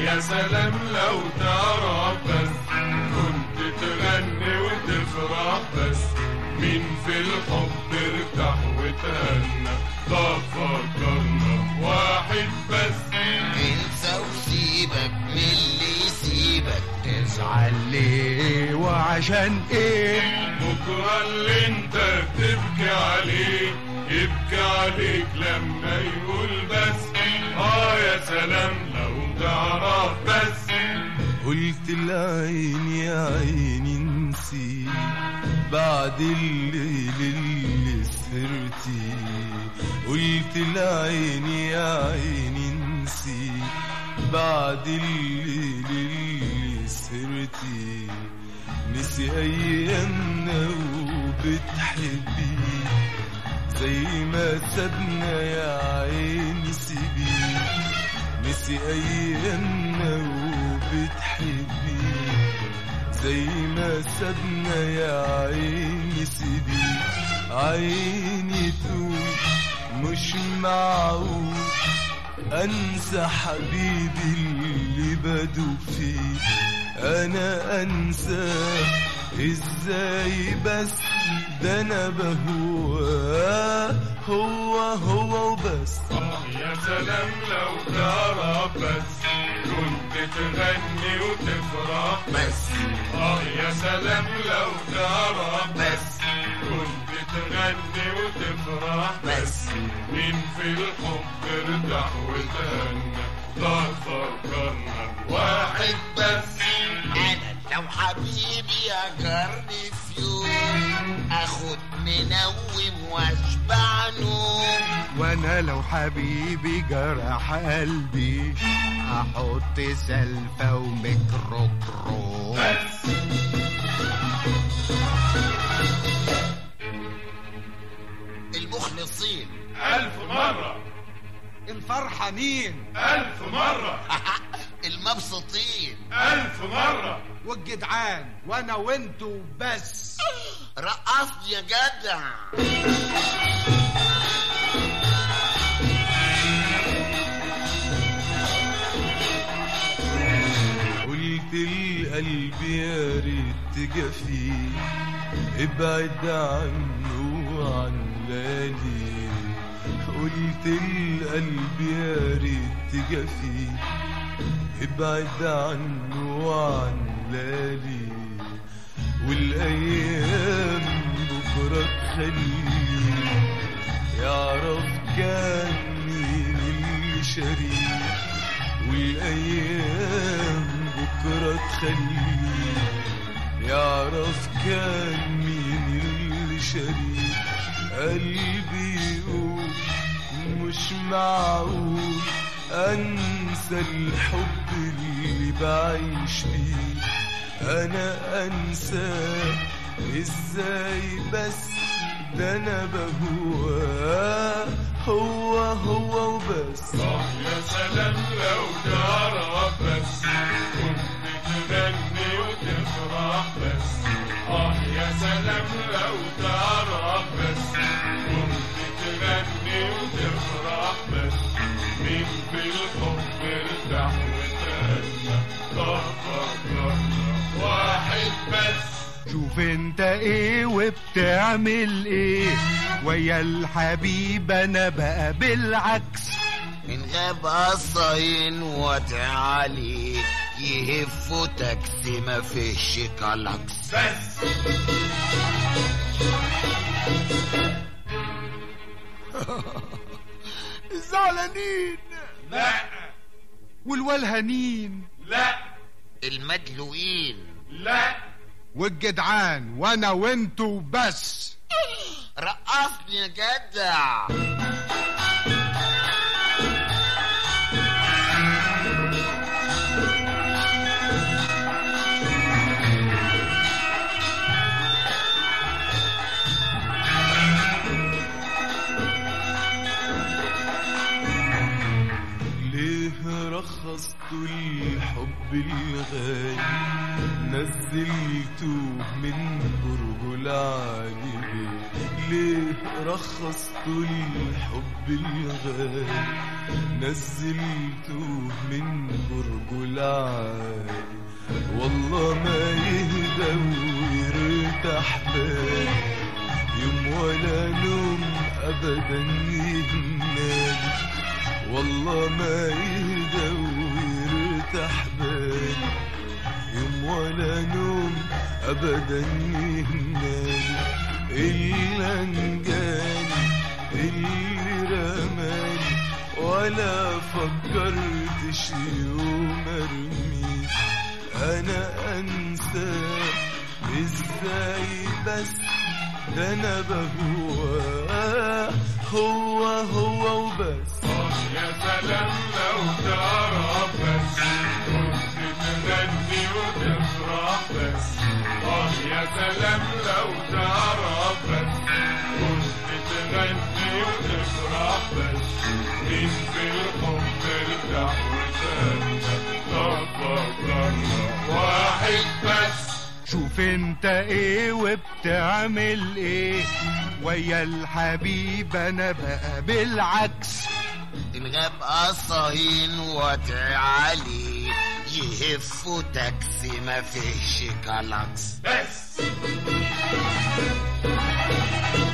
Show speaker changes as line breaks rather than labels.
يا سلام لو تعرف بس كنت تغني وتفرح بس مين في الحب ارتاح وتهنى طب فكرنا واحد بس
انسى وسيبك من اللي يسيبك
تزعل ليه وعشان ايه
بكرة اللي انت بتبكي عليه يبكي عليك لما يقول بس اه يا سلام لو تعرف بس
قلت العين يا عيني نسي بعد الليل اللي سهرتي قلت العين يا عيني نسي بعد الليل اللي سهرتي نسي ايامنا وبتحبي زي ما سابنا يا عيني سيبي نسي ايامنا وبتحبي زي ما سابنا يا عيني سيبي عيني تقول مش معقول انسى حبيبي اللي بدوب فيه انا انسى ازاي بس ده انا بهواه هو هو وبس
آه يا سلام لو تعرف بس كنت تغني وتفرح
بس
اه يا سلام لو تعرف بس كنت تغني وتفرح
بس
مين في الحب ارتاح وتهنى طب فكرنا واحد بس
انا لو حبيبي اجرني في يوم اخد منوم واشبع نوم
وانا لو حبيبي جرح قلبي احط سلفة وميكروكروم
بس
المخلصين
ألف مرة
الفرحانين
ألف مرة
المبسوطين
ألف مرة
والجدعان وانا وانتو بس
رقصني يا جدع
قلت القلب يا ريت تجافيه ابعد عنه وعن بالي قلت القلب يا ريت تجافيه ابعد عنه وعن بالي والايام بكره تخليه يعرف كان مين اللي شريك والايام بكره تخليه يعرف كان مين اللي شريك قلبي يقول مش معقول انسى الحب اللي بعيش فيه انا انساه ازاي بس ده انا بهواه هو هو وبس
آه يا سلام لو تعرف بس كنت تغني وتفرح بس آه يا سلام لو تعرف بس كنت تغني وتفرح بس مين في الحب ارتاح وتهنى طب فكرنا واحد بس
شوف انت ايه وبتعمل ايه ويا الحبيب انا بقى بالعكس
من غاب قصاين وادع عليك يهفوا تاكسي ما فيهش كلاكس
بس
زعلانين
لا
والولهانين
لا
المدلوقين
لا
والجدعان وانا وانتو بس
رقصني يا جدع
ليه رخصت الحب الغالي نزلته من برج العالي ليه رخصت الحب الغالي نزلته من برج العالي والله ما يهدى ويرتاح بالي يوم ولا نوم ابدا يهمني والله ما يهدى ويرتاح بالي يوم ولا نوم ابدا يهمني الا انجاني اللي رماني ولا فكرتش يوم ارميه انا انسى ازاي بس ده انا بهواه هو هو وبس
يا سلام لو تعرف بس كنت تغني وتفرح بس اه يا سلام لو تعرف بس كنت تغني وتفرح بس مين في الحب ارتاح وتهنى طب فكرنا واحد بس
شوف انت ايه وبتعمل ايه ويا الحبيب انا بقى بالعكس
الغاب قصاهين وطع عليه يهفوا تاكسي ما فيهش كلاكس
بس